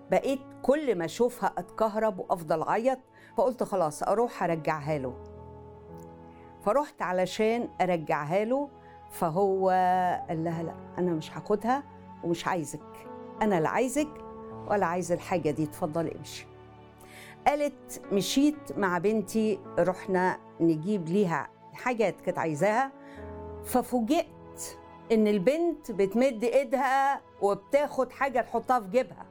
بقيت كل ما اشوفها اتكهرب وافضل اعيط فقلت خلاص اروح ارجعها له فرحت علشان ارجعها له فهو قال لها لا انا مش هاخدها ومش عايزك انا لا عايزك ولا عايز الحاجه دي اتفضلي امشي قالت مشيت مع بنتي رحنا نجيب ليها حاجات كانت عايزاها ففوجئت ان البنت بتمد ايدها وبتاخد حاجه تحطها في جيبها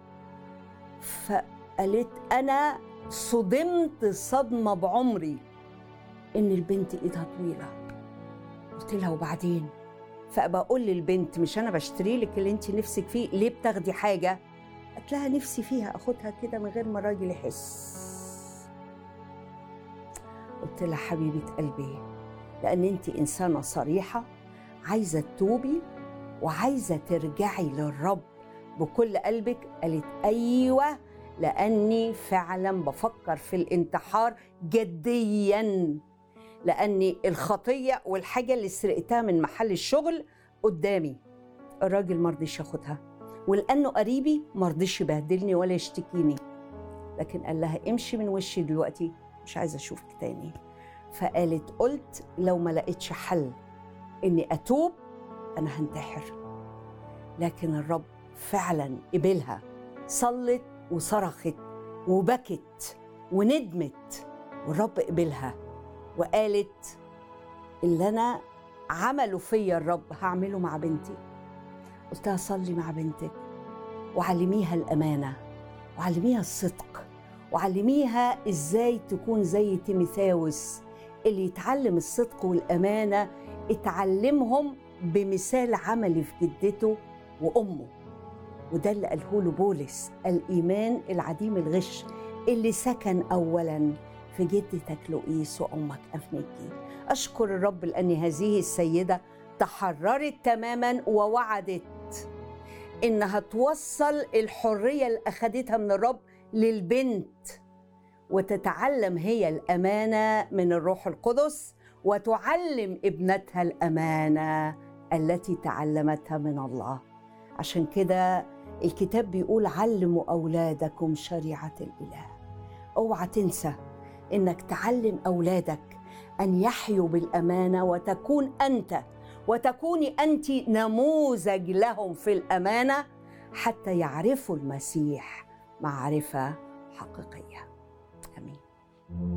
فقالت انا صدمت صدمه بعمري ان البنت ايدها طويله قلت لها وبعدين فبقول للبنت مش انا بشتري لك اللي انت نفسك فيه ليه بتاخدي حاجه قالت لها نفسي فيها اخدها كده من غير ما الراجل يحس قلت لها حبيبه قلبي لان انت انسانه صريحه عايزه تتوبي وعايزه ترجعي للرب بكل قلبك قالت ايوه لاني فعلا بفكر في الانتحار جديا لاني الخطيه والحاجه اللي سرقتها من محل الشغل قدامي الراجل ما رضيش ياخدها ولانه قريبي ما رضيش يبهدلني ولا يشتكيني لكن قال لها امشي من وشي دلوقتي مش عايزه اشوفك تاني فقالت قلت لو ما لقيتش حل اني اتوب انا هنتحر لكن الرب فعلا قبلها صلت وصرخت وبكت وندمت والرب قبلها وقالت اللي انا عمله فيا الرب هعمله مع بنتي قلت لها صلي مع بنتك وعلميها الامانه وعلميها الصدق وعلميها ازاي تكون زي تيميثاوس اللي يتعلم الصدق والامانه اتعلمهم بمثال عملي في جدته وامه وده اللي قاله له بولس الايمان العديم الغش اللي سكن اولا في جدتك لؤيس وامك افنيكي اشكر الرب لان هذه السيده تحررت تماما ووعدت انها توصل الحريه اللي اخذتها من الرب للبنت وتتعلم هي الامانه من الروح القدس وتعلم ابنتها الامانه التي تعلمتها من الله عشان كده الكتاب بيقول علموا اولادكم شريعه الاله اوعى تنسى انك تعلم اولادك ان يحيوا بالامانه وتكون انت وتكوني انت نموذج لهم في الامانه حتى يعرفوا المسيح معرفه حقيقيه امين